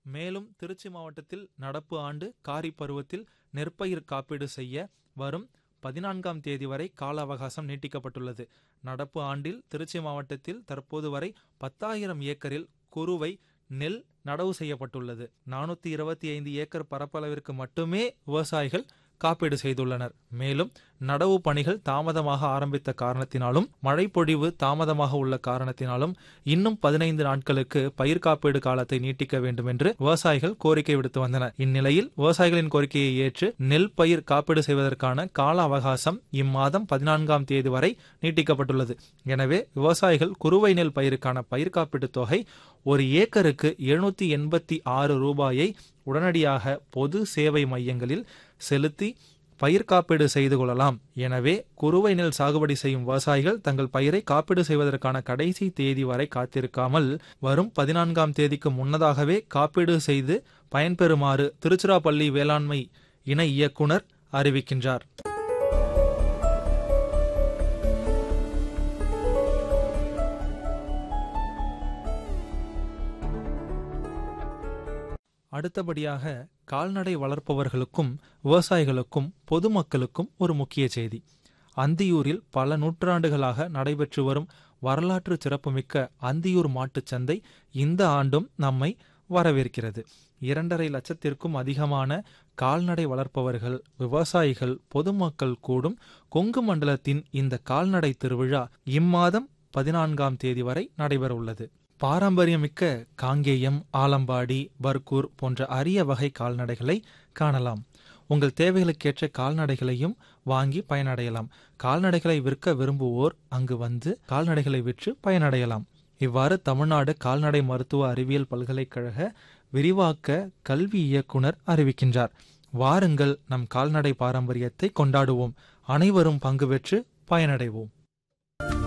மேலும் திருச்சி மாவட்டத்தில் நடப்பு ஆண்டு காரி பருவத்தில் நெற்பயிர் காப்பீடு செய்ய வரும் பதினான்காம் தேதி வரை கால அவகாசம் நீட்டிக்கப்பட்டுள்ளது நடப்பு ஆண்டில் திருச்சி மாவட்டத்தில் தற்போது வரை பத்தாயிரம் ஏக்கரில் குறுவை நெல் நடவு செய்யப்பட்டுள்ளது நானூற்றி இருபத்தி ஐந்து ஏக்கர் பரப்பளவிற்கு மட்டுமே விவசாயிகள் காப்பீடு செய்துள்ளனர் மேலும் நடவு பணிகள் தாமதமாக ஆரம்பித்த காரணத்தினாலும் மழை பொழிவு தாமதமாக உள்ள காரணத்தினாலும் இன்னும் பதினைந்து நாட்களுக்கு பயிர் காப்பீடு காலத்தை நீட்டிக்க வேண்டும் என்று விவசாயிகள் கோரிக்கை விடுத்து வந்தனர் இந்நிலையில் விவசாயிகளின் கோரிக்கையை ஏற்று நெல் பயிர் காப்பீடு செய்வதற்கான கால அவகாசம் இம்மாதம் பதினான்காம் தேதி வரை நீட்டிக்கப்பட்டுள்ளது எனவே விவசாயிகள் குறுவை நெல் பயிருக்கான பயிர் காப்பீட்டு தொகை ஒரு ஏக்கருக்கு எழுநூத்தி எண்பத்தி ஆறு ரூபாயை உடனடியாக பொது சேவை மையங்களில் செலுத்தி பயிர் காப்பீடு செய்து கொள்ளலாம் எனவே குறுவை நெல் சாகுபடி செய்யும் விவசாயிகள் தங்கள் பயிரை காப்பீடு செய்வதற்கான கடைசி தேதி வரை காத்திருக்காமல் வரும் பதினான்காம் தேதிக்கு முன்னதாகவே காப்பீடு செய்து பயன்பெறுமாறு திருச்சிராப்பள்ளி வேளாண்மை இணை இயக்குனர் அறிவிக்கின்றார் அடுத்தபடியாக கால்நடை வளர்ப்பவர்களுக்கும் விவசாயிகளுக்கும் பொதுமக்களுக்கும் ஒரு முக்கிய செய்தி அந்தியூரில் பல நூற்றாண்டுகளாக நடைபெற்று வரும் வரலாற்று சிறப்புமிக்க அந்தியூர் மாட்டுச் சந்தை இந்த ஆண்டும் நம்மை வரவேற்கிறது இரண்டரை லட்சத்திற்கும் அதிகமான கால்நடை வளர்ப்பவர்கள் விவசாயிகள் பொதுமக்கள் கூடும் கொங்கு மண்டலத்தின் இந்த கால்நடை திருவிழா இம்மாதம் பதினான்காம் தேதி வரை நடைபெறவுள்ளது பாரம்பரியமிக்க காங்கேயம் ஆலம்பாடி பர்கூர் போன்ற அரிய வகை கால்நடைகளை காணலாம் உங்கள் தேவைகளுக்கேற்ற கால்நடைகளையும் வாங்கி பயனடையலாம் கால்நடைகளை விற்க விரும்புவோர் அங்கு வந்து கால்நடைகளை விற்று பயனடையலாம் இவ்வாறு தமிழ்நாடு கால்நடை மருத்துவ அறிவியல் பல்கலைக்கழக விரிவாக்க கல்வி இயக்குனர் அறிவிக்கின்றார் வாருங்கள் நம் கால்நடை பாரம்பரியத்தை கொண்டாடுவோம் அனைவரும் பங்கு பெற்று பயனடைவோம்